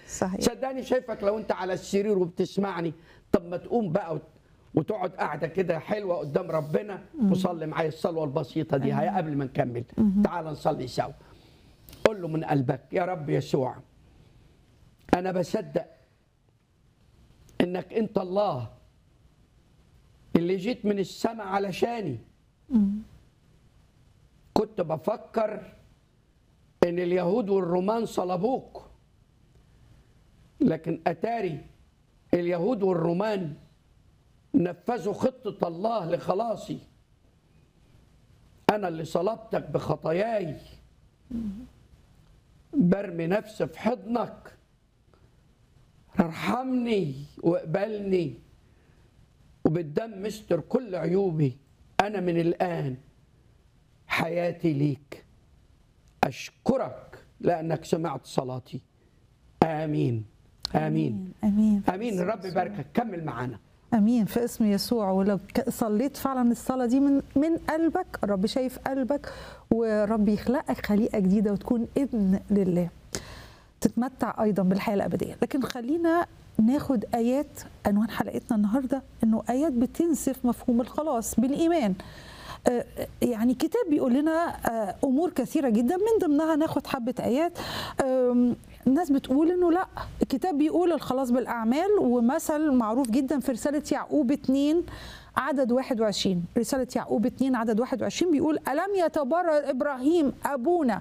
صحيح صدقني شايفك لو انت على السرير وبتسمعني طب ما تقوم بقى وت- وتقعد قاعده كده حلوه قدام ربنا وصلي معايا الصلوه البسيطه دي هي قبل ما نكمل تعال نصلي سوا قول له من قلبك يا رب يسوع انا بصدق انك انت الله اللي جيت من السماء علشاني كنت بفكر ان اليهود والرومان صلبوك لكن اتاري اليهود والرومان نفذوا خطه الله لخلاصي انا اللي صلبتك بخطاياي برمي نفسي في حضنك ارحمني واقبلني وبالدم استر كل عيوبي انا من الان حياتي ليك اشكرك لانك سمعت صلاتي امين امين امين امين الرب يباركك كمل معانا امين في اسم يسوع ولو ك- صليت فعلا الصلاه دي من من قلبك الرب شايف قلبك ورب يخلقك خليقه جديده وتكون ابن لله تتمتع ايضا بالحياه الابديه لكن خلينا ناخد ايات عنوان حلقتنا النهارده انه ايات بتنسف مفهوم الخلاص بالايمان آه، يعني كتاب بيقول لنا آه، امور كثيره جدا من ضمنها ناخد حبه ايات آم، الناس بتقول انه لا الكتاب بيقول الخلاص بالاعمال ومثل معروف جدا في رساله يعقوب 2 عدد 21 رساله يعقوب 2 عدد 21 بيقول الم يتبرر ابراهيم ابونا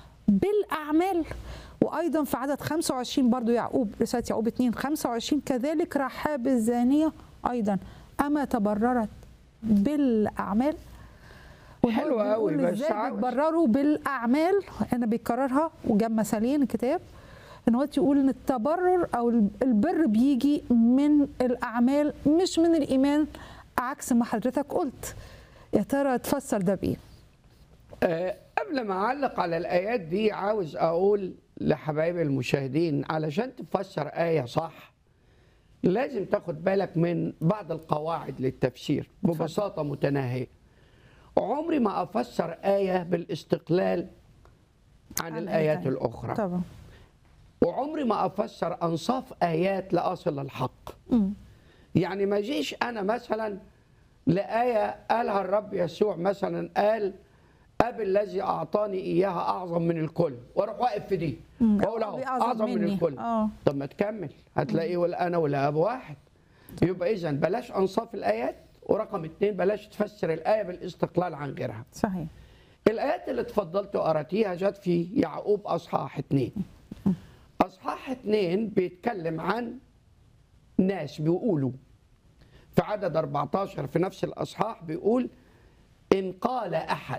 بالاعمال وايضا في عدد 25 برضو يعقوب رساله يعقوب 2 25 كذلك رحاب الزانيه ايضا اما تبررت بالاعمال وهو حلوة أوي، بيقول بس ازاي عاوز- بيتبرروا بالاعمال انا بيكررها وجاب مثالين الكتاب ان هو يقول ان التبرر او البر بيجي من الاعمال مش من الايمان عكس ما حضرتك قلت يا ترى تفسر ده بايه أه قبل ما اعلق على الايات دي عاوز اقول لحبايبي المشاهدين علشان تفسر ايه صح لازم تاخد بالك من بعض القواعد للتفسير ببساطه متناهيه عمري ما افسر ايه بالاستقلال عن, عن الايات آيتين. الاخرى طبعا وعمري ما افسر انصاف ايات لاصل الحق مم. يعني ما جيش انا مثلا لايه قالها الرب يسوع مثلا قال اب الذي اعطاني اياها اعظم من الكل واروح واقف في دي مم. واقول أبي اهو أعظم اعظم من مني. الكل آه. طب ما تكمل هتلاقيه ولا انا ولا اب واحد يبقى اذا بلاش انصاف الايات ورقم اثنين بلاش تفسر الايه بالاستقلال عن غيرها صحيح الآيات اللي اتفضلت قراتيها جت في يعقوب أصحاح اتنين أصحاح اتنين بيتكلم عن ناس بيقولوا في عدد 14 في نفس الأصحاح بيقول إن قال أحد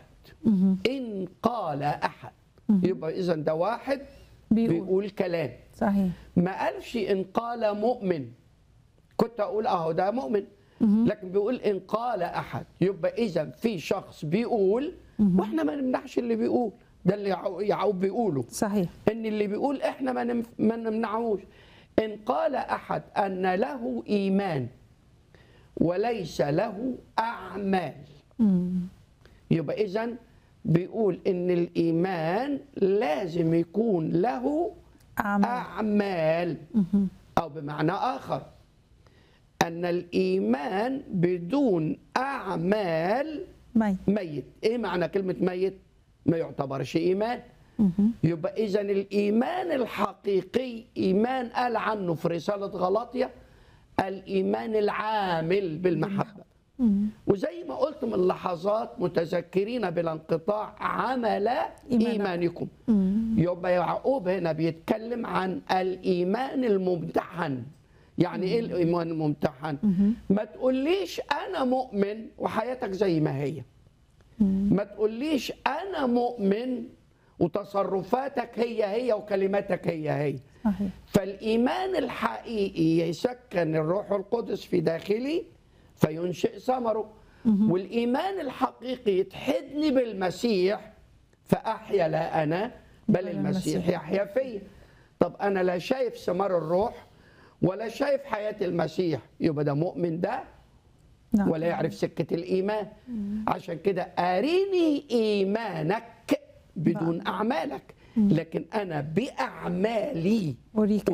إن قال أحد يبقى إذا ده واحد بيقول. بيقول كلام صحيح ما قالش إن قال مؤمن كنت أقول أهو ده مؤمن لكن بيقول إن قال أحد يبقى إذا في شخص بيقول وإحنا ما نمنعش اللي بيقول ده اللي يعقو- يعقوب بيقوله صحيح إن اللي بيقول إحنا ما نم- ما نمنعوش إن قال أحد أن له إيمان وليس له أعمال مم. يبقى إذا بيقول إن الإيمان لازم يكون له أعمال أعمال أو بمعنى آخر أن الإيمان بدون أعمال مي ميت إيه معنى كلمة ميت؟ ما يعتبرش إيمان يبقى إذا الإيمان الحقيقي إيمان قال عنه في رسالة غلاطية الإيمان العامل بالمحبة وزي ما قلت من لحظات متذكرين بلا انقطاع عمل إيمانك. إيمانكم يبقى يعقوب هنا بيتكلم عن الإيمان الممتحن يعني إيه الإيمان الممتحن؟ ما تقوليش أنا مؤمن وحياتك زي ما هي ما تقوليش أنا مؤمن وتصرفاتك هي هي وكلماتك هي هي صحيح فالإيمان الحقيقي يسكن الروح القدس في داخلي فينشئ ثمره والإيمان الحقيقي يتحدني بالمسيح فأحيا لا أنا بل بل المسيح المسيح. يحيا فيا طب أنا لا شايف ثمار الروح ولا شايف حياة المسيح يبقى ده مؤمن ده نعم. ولا يعرف سكة الإيمان عشان كده أريني إيمانك بدون أعمالك لكن أنا بأعمالي أريك